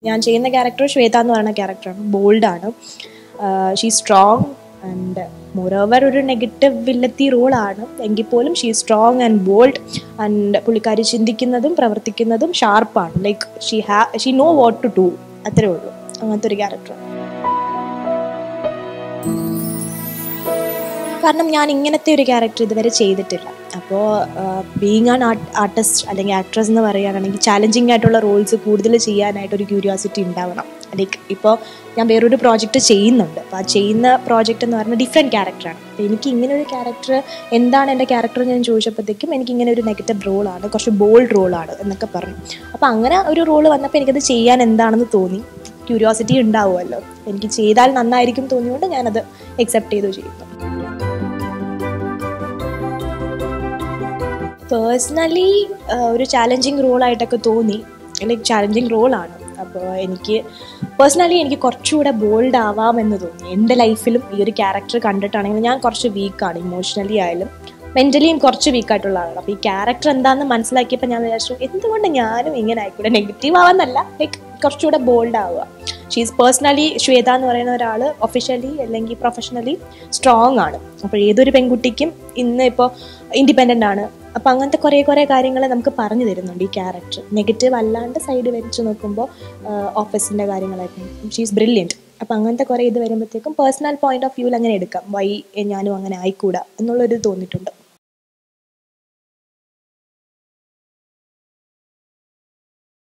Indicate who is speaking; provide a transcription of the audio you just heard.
Speaker 1: ഞാൻ ചെയ്യുന്ന ക്യാരക്ടർ ശ്വേത എന്ന് പറയുന്ന ക്യാരക്ടറാണ് ബോൾഡാണ് ഷീ സ്ട്രോങ് ആൻഡ് മോറോവർ ഒരു നെഗറ്റീവ് വില്ലത്തി റോളാണ് എങ്കിൽ പോലും she strong and bold and പുള്ളിക്കാരി ചിന്തിക്കുന്നതും പ്രവർത്തിക്കുന്നതും ഷാർപ്പാണ് ലൈക്ക് ഷീ ഹാ she know what to do അത്രേ ഉള്ളൂ അങ്ങനത്തെ ഒരു ക്യാരക്ടറാണ് കാരണം ഞാൻ ഇങ്ങനത്തെ ഒരു ക്യാരക്ടർ ഇതുവരെ ചെയ്തിട്ടില്ല അപ്പോൾ ബീങ് ആൻ ആർട്ട് ആർട്ടിസ്റ്റ് അല്ലെങ്കിൽ ആക്ട്രസ് എന്ന് പറയുകയാണെങ്കിൽ ചാലഞ്ചിങ് ആയിട്ടുള്ള റോൾസ് കൂടുതൽ ചെയ്യാനായിട്ട് ഒരു ക്യൂരിയോസിറ്റി ഉണ്ടാവണം ലൈക്ക് ഇപ്പോൾ ഞാൻ വേറൊരു പ്രോജക്റ്റ് ചെയ്യുന്നുണ്ട് അപ്പോൾ ആ ചെയ്യുന്ന പ്രോജക്റ്റ് എന്ന് പറഞ്ഞാൽ ഡിഫറെൻറ്റ് ക്യാരക്ടറാണ് അപ്പോൾ എനിക്ക് ഇങ്ങനെ ഒരു ക്യാരക്ടർ എന്താണ് എൻ്റെ ക്യാരക്ടർ ഞാൻ ചോദിച്ചപ്പോഴത്തേക്കും എനിക്ക് ഇങ്ങനെ ഒരു നെഗറ്റീവ് റോളാണ് കുറച്ച് ബോൾഡ് റോളാണ് എന്നൊക്കെ പറഞ്ഞു അപ്പോൾ അങ്ങനെ ഒരു റോൾ വന്നപ്പോൾ എനിക്കത് ചെയ്യാൻ എന്താണെന്ന് തോന്നി ക്യൂരിയോസിറ്റി ഉണ്ടാവുമല്ലോ എനിക്ക് ചെയ്താൽ നന്നായിരിക്കും തോന്നിയുകൊണ്ട് ഞാനത് അക്സെപ്റ്റ് ചെയ്തു ചെയ്യുന്നു പേഴ്സണലി ഒരു ചാലഞ്ചിങ് റോളായിട്ടൊക്കെ തോന്നി ലൈക്ക് ചാലഞ്ചിങ് റോളാണ് അപ്പോൾ എനിക്ക് പേഴ്സണലി എനിക്ക് കുറച്ചുകൂടെ ബോൾഡ് ആവാമെന്ന് തോന്നി എൻ്റെ ലൈഫിലും ഈ ഒരു ക്യാരക്ടർ കണ്ടിട്ടാണെങ്കിൽ ഞാൻ കുറച്ച് വീക്കാണ് ഇമോഷണലി ആയാലും മെൻ്റലിയും കുറച്ച് വീക്കായിട്ടുള്ള ആളാണ് അപ്പോൾ ഈ ക്യാരക്ടർ എന്താണെന്ന് മനസ്സിലാക്കിയപ്പോൾ ഞാൻ വിചാരിച്ചു എന്തുകൊണ്ട് ഞാനും ഇങ്ങനെ ആയിക്കൂടെ നെഗറ്റീവ് ആവാന്നല്ല ലൈക്ക് കുറച്ചുകൂടെ ബോൾഡ് ആവുക ഷീസ് പേഴ്സണലി ശ്വേത എന്ന് പറയുന്ന ഒരാൾ ഒഫീഷ്യലി അല്ലെങ്കിൽ പ്രൊഫഷണലി സ്ട്രോങ് ആണ് അപ്പോൾ ഏതൊരു പെൺകുട്ടിക്കും ഇന്ന് ഇപ്പോൾ ഇൻഡിപെൻഡൻ്റ് ആണ് അപ്പോൾ അങ്ങനത്തെ കുറേ കുറേ കാര്യങ്ങൾ നമുക്ക് പറഞ്ഞു തരുന്നുണ്ട് ഈ ക്യാരക്ടർ നെഗറ്റീവ് അല്ലാണ്ട് സൈഡ് വെച്ച് നോക്കുമ്പോൾ ഓഫീസിൻ്റെ കാര്യങ്ങളായിരിക്കും ഷീസ് ബ്രില്യൻറ്റ് അപ്പോൾ അങ്ങനത്തെ കുറേ ഇത് വരുമ്പോഴത്തേക്കും പേഴ്സണൽ പോയിന്റ് ഓഫ് വ്യൂവിൽ അങ്ങനെ എടുക്കാം വൈ ഞാനും അങ്ങനെ ആയിക്കൂടാ എന്നുള്ളൊരു തോന്നിയിട്ടുണ്ട്